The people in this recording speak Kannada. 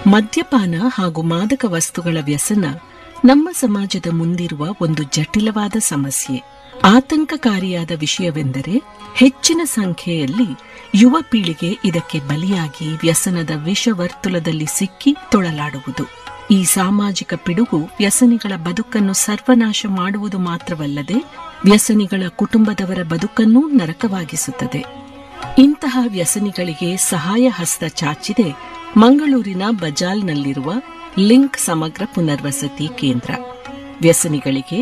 ಮದ್ಯಪಾನ ಹಾಗೂ ಮಾದಕ ವಸ್ತುಗಳ ವ್ಯಸನ ನಮ್ಮ ಸಮಾಜದ ಮುಂದಿರುವ ಒಂದು ಜಟಿಲವಾದ ಸಮಸ್ಯೆ ಆತಂಕಕಾರಿಯಾದ ವಿಷಯವೆಂದರೆ ಹೆಚ್ಚಿನ ಸಂಖ್ಯೆಯಲ್ಲಿ ಯುವ ಪೀಳಿಗೆ ಇದಕ್ಕೆ ಬಲಿಯಾಗಿ ವ್ಯಸನದ ವಿಷವರ್ತುಲದಲ್ಲಿ ಸಿಕ್ಕಿ ತೊಳಲಾಡುವುದು ಈ ಸಾಮಾಜಿಕ ಪಿಡುಗು ವ್ಯಸನಿಗಳ ಬದುಕನ್ನು ಸರ್ವನಾಶ ಮಾಡುವುದು ಮಾತ್ರವಲ್ಲದೆ ವ್ಯಸನಿಗಳ ಕುಟುಂಬದವರ ಬದುಕನ್ನೂ ನರಕವಾಗಿಸುತ್ತದೆ ಇಂತಹ ವ್ಯಸನಿಗಳಿಗೆ ಸಹಾಯ ಹಸ್ತ ಚಾಚಿದೆ ಮಂಗಳೂರಿನ ಬಜಾಲ್ನಲ್ಲಿರುವ ಲಿಂಕ್ ಸಮಗ್ರ ಪುನರ್ವಸತಿ ಕೇಂದ್ರ ವ್ಯಸನಿಗಳಿಗೆ